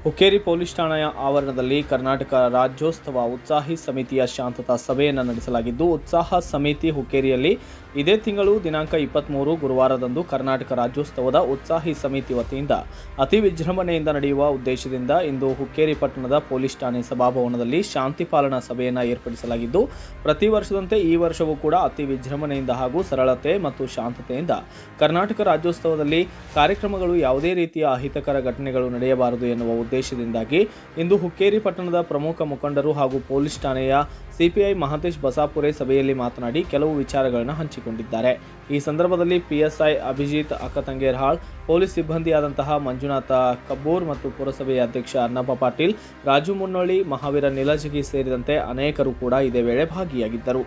Hukkeri police ಠಾಣೆಯ ಆವರಣದಲ್ಲಿ ಕರ್ನಾಟಕ ರಾಜ್ಯೋತ್ಸವ ಉತ್ಸಾಹಿ ಸಮಿತಿಯ ಶಾಂತತಾ ಸಭೆಯನ್ನು ನಡೆಸಲಾಗಿದ್ದು ಉತ್ಸಾಹ ಸಮಿತಿ ಹುಕ್ಕೇರಿಯಲ್ಲಿ ಇದೇ ತಿಂಗಳು ದಿನಾಂಕ ಇಪ್ಪತ್ತ್ಮೂರು ಗುರುವಾರದಂದು ಕರ್ನಾಟಕ ರಾಜ್ಯೋತ್ಸವದ ಉತ್ಸಾಹಿ ಸಮಿತಿ ವತಿಯಿಂದ ಅತಿ ವಿಜೃಂಭಣೆಯಿಂದ ನಡೆಯುವ ಉದ್ದೇಶದಿಂದ ಇಂದು ಹುಕ್ಕೇರಿ ಪಟ್ಟಣದ ಪೊಲೀಸ್ ಠಾಣೆ ಸಭಾಭವನದಲ್ಲಿ ಶಾಂತಿ ಪಾಲನಾ ಸಭೆಯನ್ನು ಏರ್ಪಡಿಸಲಾಗಿದ್ದು ಪ್ರತಿ ವರ್ಷದಂತೆ ಈ ವರ್ಷವೂ ಕೂಡ ಅತಿ ವಿಜೃಂಭಣೆಯಿಂದ ಹಾಗೂ ಸರಳತೆ ಮತ್ತು ಶಾಂತತೆಯಿಂದ ಕರ್ನಾಟಕ ರಾಜ್ಯೋತ್ಸವದಲ್ಲಿ ಕಾರ್ಯಕ್ರಮಗಳು ಯಾವುದೇ ರೀತಿಯ ಅಹಿತಕರ ಘಟನೆಗಳು ನಡೆಯಬಾರದು ಎನ್ನುವ ಉದ್ದೇಶದಿಂದಾಗಿ ಇಂದು ಹುಕ್ಕೇರಿ ಪಟ್ಟಣದ ಪ್ರಮುಖ ಮುಖಂಡರು ಹಾಗೂ ಪೊಲೀಸ್ ಠಾಣೆಯ ಸಿಪಿಐ ಮಹಂತೇಶ್ ಬಸಾಪುರೆ ಸಭೆಯಲ್ಲಿ ಮಾತನಾಡಿ ಕೆಲವು ವಿಚಾರಗಳನ್ನು ಹಂಚಿಕೊಂಡಿದ್ದಾರೆ ಈ ಸಂದರ್ಭದಲ್ಲಿ ಪಿಎಸ್ಐ ಅಭಿಜಿತ್ ಅಕ್ಕತಂಗೇರ್ಹಾಳ್ ಪೊಲೀಸ್ ಸಿಬ್ಬಂದಿಯಾದಂತಹ ಮಂಜುನಾಥ ಕಬ್ಬೂರ್ ಮತ್ತು ಪುರಸಭೆಯ ಅಧ್ಯಕ್ಷ ಅನ್ನಪ್ಪ ಪಾಟೀಲ್ ರಾಜು ಮುನ್ನೋಳಿ ಮಹಾವೀರ ನಿಲಜಗಿ ಸೇರಿದಂತೆ ಅನೇಕರು ಕೂಡ ಇದೇ ವೇಳೆ ಭಾಗಿಯಾಗಿದ್ದರು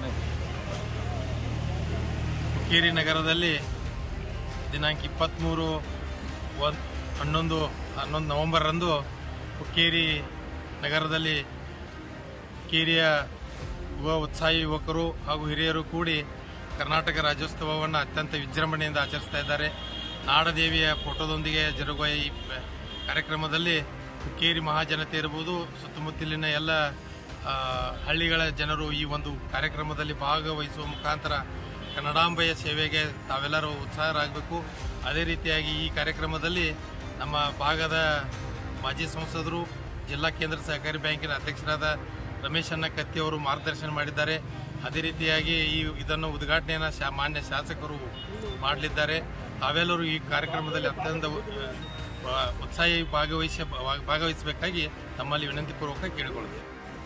ಹುಕ್ಕೇರಿ ನಗರದಲ್ಲಿ ದಿನಾಂಕ ಇಪ್ಪತ್ತ್ಮೂರು ಒಂದು ಹನ್ನೊಂದು ಹನ್ನೊಂದು ನವೆಂಬರ್ರಂದು ಹುಕ್ಕೇರಿ ನಗರದಲ್ಲಿ ಹುಕ್ಕೇರಿಯ ಯುವ ಉತ್ಸಾಹಿ ಯುವಕರು ಹಾಗೂ ಹಿರಿಯರು ಕೂಡಿ ಕರ್ನಾಟಕ ರಾಜ್ಯೋತ್ಸವವನ್ನು ಅತ್ಯಂತ ವಿಜೃಂಭಣೆಯಿಂದ ಆಚರಿಸ್ತಾ ಇದ್ದಾರೆ ನಾಡದೇವಿಯ ಫೋಟೋದೊಂದಿಗೆ ಜರುಗುವ ಈ ಕಾರ್ಯಕ್ರಮದಲ್ಲಿ ಹುಕ್ಕೇರಿ ಮಹಾಜನತೆ ಇರಬಹುದು ಸುತ್ತಮುತ್ತಲಿನ ಎಲ್ಲ ಆ, ಹಳ್ಳಿಗಳ ಜನರು ಈ ಒಂದು ಕಾರ್ಯಕ್ರಮದಲ್ಲಿ ಭಾಗವಹಿಸುವ ಮುಖಾಂತರ ಕನ್ನಡಾಂಬೆಯ ಸೇವೆಗೆ ತಾವೆಲ್ಲರೂ ಉತ್ಸಾಹರಾಗಬೇಕು ಅದೇ ರೀತಿಯಾಗಿ ಈ ಕಾರ್ಯಕ್ರಮದಲ್ಲಿ ನಮ್ಮ ಭಾಗದ ಮಾಜಿ ಸಂಸದರು ಜಿಲ್ಲಾ ಕೇಂದ್ರ ಸಹಕಾರಿ ಬ್ಯಾಂಕಿನ ಅಧ್ಯಕ್ಷರಾದ ರಮೇಶ್ ಅನ್ನ ಕತ್ತಿ ಅವರು ಮಾರ್ಗದರ್ಶನ ಮಾಡಿದ್ದಾರೆ ಅದೇ ರೀತಿಯಾಗಿ ಈ ಇದನ್ನು ಉದ್ಘಾಟನೆಯನ್ನು ಶಾ ಮಾನ್ಯ ಶಾಸಕರು ಮಾಡಲಿದ್ದಾರೆ ತಾವೆಲ್ಲರೂ ಈ ಕಾರ್ಯಕ್ರಮದಲ್ಲಿ ಅತ್ಯಂತ ಉ- ಆ, ಉತ್ಸಾಹಿ ಭಾಗವಹಿಸ ಭಾಗವಹಿಸಬೇಕಾಗಿ ತಮ್ಮಲ್ಲಿ ವಿನಂತಿಪೂರ್ವಕ ಕೇಳಿಕೊಳ್ಳುತ್ತೇವೆ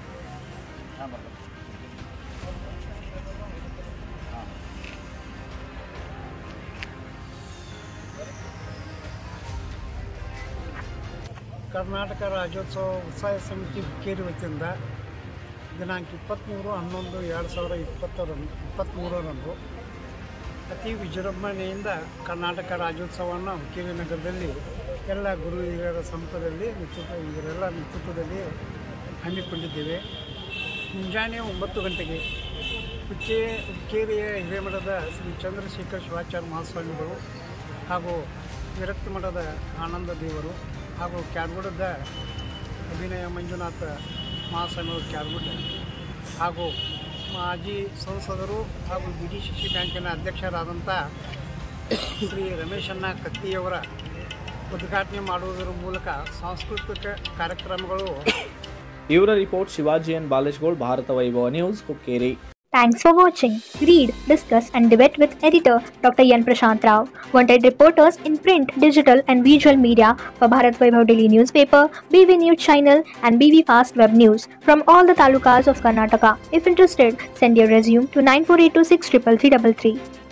ಕರ್ನಾಟಕ ರಾಜ್ಯೋತ್ಸವ ಉತ್ಸಾಹ ಸಮಿತಿ ಹುಕ್ಕೇರಿ ವತಿಯಿಂದ ದಿನಾಂಕ ಇಪ್ಪತ್ತ್ಮೂರು ಹನ್ನೊಂದು ಎರಡು ಸಾವಿರದ ಇಪ್ಪತ್ತರಂದು ಇಪ್ಪತ್ತ್ಮೂರರಂದು ಅತಿ ವಿಜೃಂಭಣೆಯಿಂದ ಕರ್ನಾಟಕ ರಾಜ್ಯೋತ್ಸವವನ್ನು ಹುಕ್ಕೇರಿ ನಗರದಲ್ಲಿ ಎಲ್ಲ ಗುರು ಹಿರಿಯರ ಸಮ್ಮುಖದಲ್ಲಿ ನೇತೃತ್ವ ಇವರೆಲ್ಲ ನೇತೃತ್ವದಲ್ಲಿ ಹಮ್ಮಿಕೊಂಡಿದ್ದೇವೆ ಮುಂಜಾನೆ ಒಂಬತ್ತು ಗಂಟೆಗೆ ಹುಕ್ಕೇ ಹುಕ್ಕೇರಿಯ ಹಿರೇಮಠದ ಶ್ರೀ ಚಂದ್ರಶೇಖರ ಶಿವಾಚಾರ್ಯ ಮಹಾಸ್ವಾಮಿಗಳು ಹಾಗೂ ವಿರಕ್ತ ಮಠದ ಆನಂದ ದೇವರು ಹಾಗೂ ಕ್ಯಾರ್ಗುಡದ ಅಭಿನಯ ಮಂಜುನಾಥ ಮಹಾಸ್ವಾಮಿಗಳು ಕ್ಯಾರ್ಗುಡ್ಡ ಹಾಗೂ ಮಾಜಿ ಸಂಸದರು ಹಾಗೂ ಬಿ ಡಿ ಸಿ ಸಿ ಬ್ಯಾಂಕಿನ ಅಧ್ಯಕ್ಷರಾದಂಥ ಶ್ರೀ ರಮೇಶಣ್ಣ ಕತ್ತಿಯವರ ಉದ್ಘಾಟನೆ ಮಾಡುವುದರ ಮೂಲಕ ಸಾಂಸ್ಕೃತಿಕ ಕಾರ್ಯಕ್ರಮಗಳು ಇವರ report Shivaji N Baleshgol Bharata Vaibhava news Hukkeri Thanks for watching. Read, discuss, and debate with editor Dr. Yan Prashant Rao. Wanted reporters in print, digital, and visual media for Bharat Vaibhav Daily Newspaper, BV News Channel, and BV Fast Web News from all the talukas of Karnataka. If interested, send your resume to 9482633333.